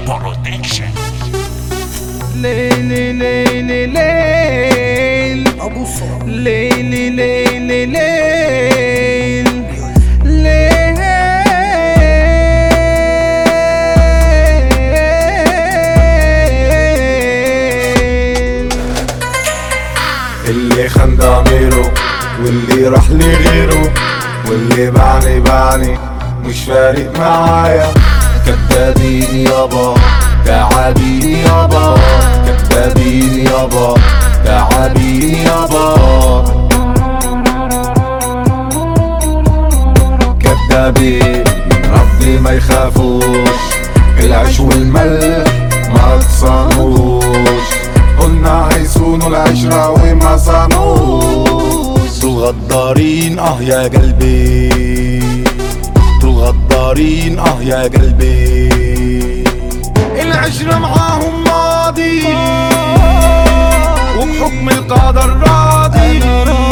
برودكشن ليلي ليلي ليل ابو صالح ليلي ليلي ليل ليل اللي خان ضميره واللي راح لغيره واللي باعني باعني مش فارق معايا كدابين يابا تعابين يابا كدابين يابا تعابين يابا كدابين ربي ما يخافوش العيش والملح ما تصانوش قلنا هيصونوا العشرة وما صانوش دول غدارين اه يا قلبي دول غدارين اه يا قلبي العشرة معاهم ماضي وبحكم القدر راضي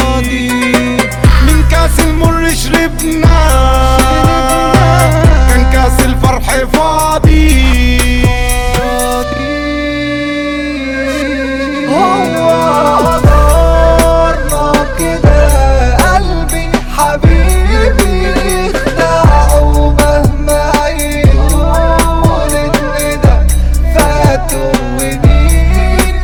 من كاس المر شربنا كان كاس الفرح فاضي هو دارنا كده قلبي حبيبي يخدعوا مهما يقول ان ده فاتوا ومين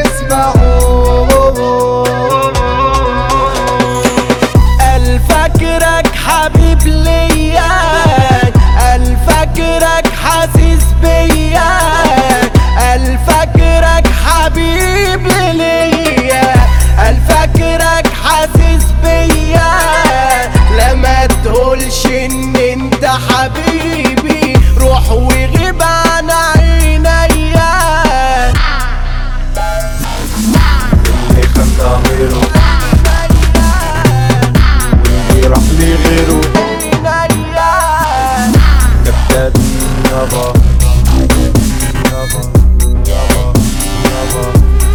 يسمعوا قال فاكرك حبيب ليا قال فاكرك حاسس بيا قال فاكرك حبيب ليا قال فاكرك حاسس بيا لما تقولش ان انت حبيبي روح وغيب عن عينيا اللي خان ضميره واللي راح لغيره عينيا كدابين يابا يابا يابا يابا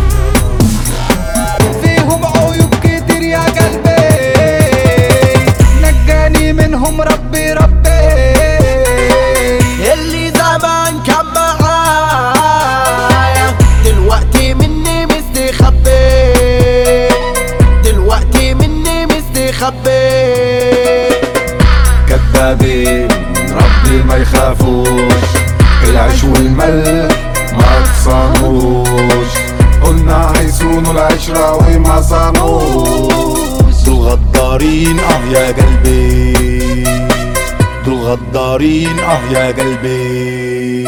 فيهم عيوب كتير يا قلبي نجاني منهم ربي ربي اللي زمان كان معايا دلوقتي مني مستخبي دلوقتي مني مستخبي كدابين ربي ما يخافوش العيش والملح ما تصانوش قلنا هيصونوا العشرة وما صانوش دول غدارين اه يا قلبي دول غدارين اه يا قلبي